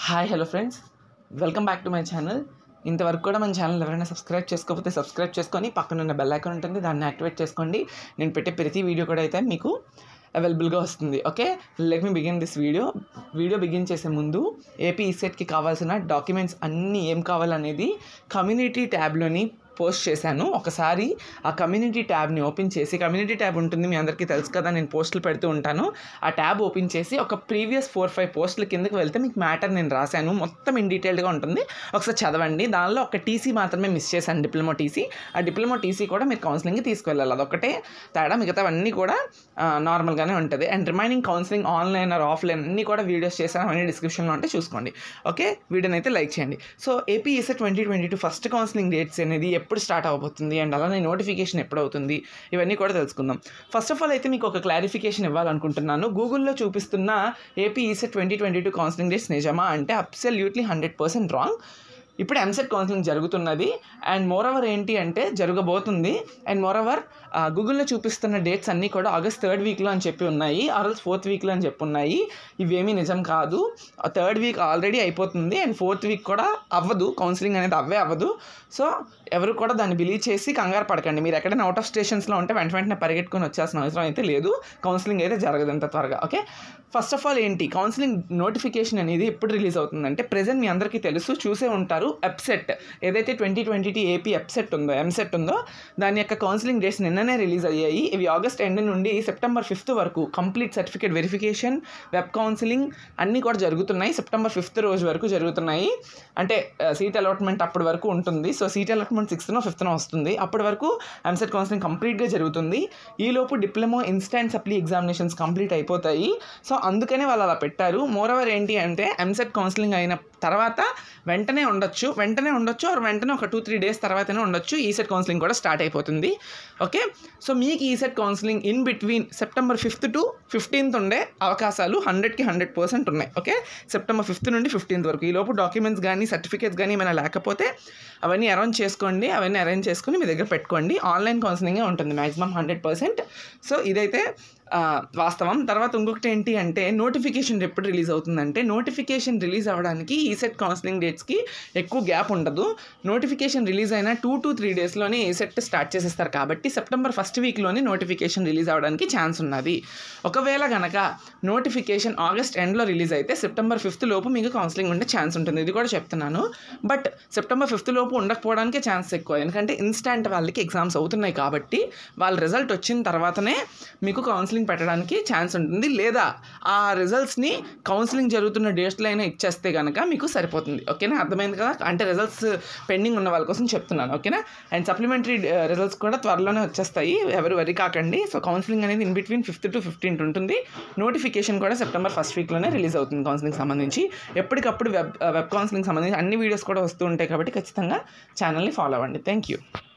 hi hello friends welcome back to my channel ఇంతవరకు కూడా మన ఛానల్ ఎవరైనా సబ్స్క్రైబ్ చేసుకోకపోతే సబ్స్క్రైబ్ చేసుకొని పక్కన ఉన్న బెల్ ఐకాన్ ఉంటుంది దాన్ని యాక్టివేట్ చేసుకోండి నేను పెట్టే ప్రతి వీడియో కూడా అయితే మీకు అవైలబుల్గా వస్తుంది okay let me begin this video video begin చేసే ముందు ఏపీ ఈసెట్కి కావాల్సిన డాక్యుమెంట్స్ అన్నీ ఏం కావాలనేది కమ్యూనిటీ ట్యాబ్లోని పోస్ట్ చేశాను ఒకసారి ఆ కమ్యూనిటీ ట్యాబ్ని ఓపెన్ చేసి కమ్యూనిటీ ట్యాబ్ ఉంటుంది మీ అందరికీ తెలుసు కదా నేను పోస్టులు పెడుతూ ఉంటాను ఆ ట్యాబ్ ఓపెన్ చేసి ఒక ప్రీవియస్ ఫోర్ ఫైవ్ పోస్టుల కిందకి వెళ్తే మీకు మ్యాటర్ నేను రాశాను మొత్తం ఇన్ డీటెయిల్డ్గా ఉంటుంది ఒకసారి చదవండి దానిలో ఒక టీసీ మాత్రమే మిస్ చేశాను డిప్లొమా టీసీ ఆ డిప్లొమా టీసీ కూడా మీరు కౌన్సిలింగ్కి తీసుకువెళ్ళాలి అదొకటే తేడా మిగతావన్నీ కూడా నార్మల్గానే ఉంటుంది and remaining counselling online or offline అన్నీ కూడా వీడియోస్ చేశాను అవన్నీ డిస్క్రిప్షన్లో ఉంటే చూసుకోండి ఓకే వీడియోని అయితే లైక్ చేయండి so AP ECET twenty twenty two first counselling dates అనేది ఎప్పుడు స్టార్ట్ అవబోతుంది అండ్ అలానే నోటిఫికేషన్ ఎప్పుడు అవుతుంది ఇవన్నీ కూడా తెలుసుకుందాం ఫస్ట్ ఆఫ్ ఆల్ అయితే మీకు ఒక క్లారిఫికేషన్ ఇవ్వాలనుకుంటున్నాను గూగుల్లో చూపిస్తున్న AP ECET twenty twenty two counselling dates నిజమా అంటే అబ్సల్యూట్లీ హండ్రెడ్ పర్సెంట్ రాంగ్ ఇప్పుడు ఎంసెట్ కౌన్సిలింగ్ జరుగుతున్నది అండ్ మోర్ ఓవర్ ఏంటి అంటే జరగబోతుంది అండ్ మోర్ ఓవర్ గూగుల్లో చూపిస్తున్న డేట్స్ అన్నీ కూడా ఆగస్ట్ థర్డ్ వీక్లో అని చెప్పి ఉన్నాయి ఆర్ఎల్స్ ఫోర్త్ వీక్లో అని చెప్పి ఉన్నాయి ఇవేమీ నిజం కాదు థర్డ్ వీక్ ఆల్రెడీ అయిపోతుంది అండ్ ఫోర్త్ వీక్ కూడా అవ్వదు కౌన్సిలింగ్ అనేది అవ్వే అవ్వదు సో ఎవరు కూడా దాన్ని బిలీవ్ చేసి కంగారు పడకండి మీరు ఎక్కడైనా అవుట్ ఆఫ్ స్టేషన్స్లో ఉంటే వెంట వెంటనే పరిగెట్టుకుని వచ్చేసిన అవసరం అయితే లేదు కౌన్సిలింగ్ అయితే జరగదు అంత త్వరగా ఓకే ఫస్ట్ ఆఫ్ ఆల్ ఏంటి కౌన్సిలింగ్ నోటిఫికేషన్ అనేది ఎప్పుడు రిలీజ్ అవుతుందంటే ప్రెజెంట్ మీ అందరికీ తెలుసు చూసే ఉంటారు ఎప్సెట్ ఏదైతే twenty twenty T AP EAPCET ఉందో ఎంసెట్ ఉందో దాని యొక్క కౌన్సిలింగ్ డేట్స్ నిన్ననే రిలీజ్ అయ్యాయి ఇవి ఆగస్ట్ ఎండ్ నుండి సెప్టెంబర్ ఫిఫ్త్ వరకు complete certificate verification web counselling అన్నీ కూడా జరుగుతున్నాయి సెప్టెంబర్ ఫిఫ్త్ రోజు వరకు జరుగుతున్నాయి అంటే సీట్ అలాట్మెంట్ అప్పటి వరకు ఉంటుంది సో సీట్ అలాట్మెంట్ సిక్స్త్నో ఫిఫ్త్నో వస్తుంది అప్పటి వరకు ఎంసెట్ కౌన్సిలింగ్ కంప్లీట్గా జరుగుతుంది ఈలోపు diploma instant supply examinations complete అయిపోతాయి సో అందుకనే వాళ్ళు అలా పెట్టారు మోరవర్ ఏంటి అంటే ఎంసెట్ కౌన్సిలింగ్ అయిన తర్వాత వెంటనే ఉండొచ్చు వెంటనే ఉండొచ్చు ఆర్ వెంటనే ఒక టూ త్రీ డేస్ తర్వాతనే ఉండొచ్చు ఈసెట్ కౌన్సిలింగ్ కూడా స్టార్ట్ అయిపోతుంది ఓకే సో మీకు ECET counselling in between September fifth to fifteenth ఉండే అవకాశాలు హండ్రెడ్కి హండ్రెడ్ పర్సెంట్ ఉన్నాయి ఓకే సెప్టెంబర్ ఫిఫ్త్ నుండి ఫిఫ్టీన్త్ వరకు ఈ లోపు డాక్యుమెంట్స్ కానీ సర్టిఫికేట్స్ కానీ ఏమైనా లేకపోతే అవన్నీ అరేంజ్ చేసుకోండి అవన్నీ అరేంజ్ చేసుకుని మీ దగ్గర పెట్టుకోండి ఆన్లైన్ కౌన్సిలింగే ఉంటుంది మ్యాక్సిమం హండ్రెడ్ పర్సెంట్ సో ఇదైతే వాస్తవం తర్వాత ఇంకొకటి ఏంటి అంటే నోటిఫికేషన్ ఎప్పుడు రిలీజ్ అవుతుందంటే నోటిఫికేషన్ రిలీజ్ అవ్వడానికి ఈసెట్ కౌన్సిలింగ్ డేట్స్కి ఎక్కువ గ్యాప్ ఉండదు నోటిఫికేషన్ రిలీజ్ అయిన టూ టు త్రీ డేస్లోనే ఈసెట్ స్టార్ట్ చేసేస్తారు కాబట్టి సెప్టెంబర్ ఫస్ట్ వీక్లోనే నోటిఫికేషన్ రిలీజ్ అవ్వడానికి ఛాన్స్ ఉన్నది ఒకవేళ గనక నోటిఫికేషన్ ఆగస్ట్ ఎండ్లో రిలీజ్ అయితే సెప్టెంబర్ ఫిఫ్త్ లోపు మీకు కౌన్సిలింగ్ ఉండే ఛాన్స్ ఉంటుంది ఇది కూడా చెప్తున్నాను బట్ సెప్టెంబర్ ఫిఫ్త్ లోపు ఉండకపోవడానికే ఛాన్స్ ఎక్కువ ఎందుకంటే ఇన్స్టాంట్ వాళ్ళకి ఎగ్జామ్స్ అవుతున్నాయి కాబట్టి వాళ్ళ రిజల్ట్ వచ్చిన తర్వాతనే మీకు కౌన్సిలింగ్ పెట్టడానికి ఛాన్స్ ఉంటుంది లేదా ఆ రిజల్ట్స్ని కౌన్సిలింగ్ జరుగుతున్న డేట్స్లో అయినా ఇచ్చేస్తే కనుక మీకు సరిపోతుంది ఓకేనా అర్థమైంది కదా అంటే రిజల్ట్స్ పెండింగ్ ఉన్న వాళ్ళ కోసం చెప్తున్నాను ఓకేనా అండ్ సప్లిమెంటరీ రిజల్ట్స్ కూడా త్వరలోనే వచ్చేస్తాయి ఎవరు వరి కాకండి సో కౌన్సిలింగ్ అనేది in between fifth to fifteenth ఉంటుంది నోటిఫికేషన్ కూడా సెప్టెంబర్ ఫస్ట్ వీక్లోనే రిలీజ్ అవుతుంది కౌన్సిలింగ్ సంబంధించి ఎప్పటికప్పుడు వెబ్ వెబ్ కౌన్సిలింగ్ సంబంధించి అన్ని వీడియోస్ కూడా వస్తూ ఉంటాయి కాబట్టి ఖచ్చితంగా ఛానల్ని ఫాలో అవ్వండి థ్యాంక్ యూ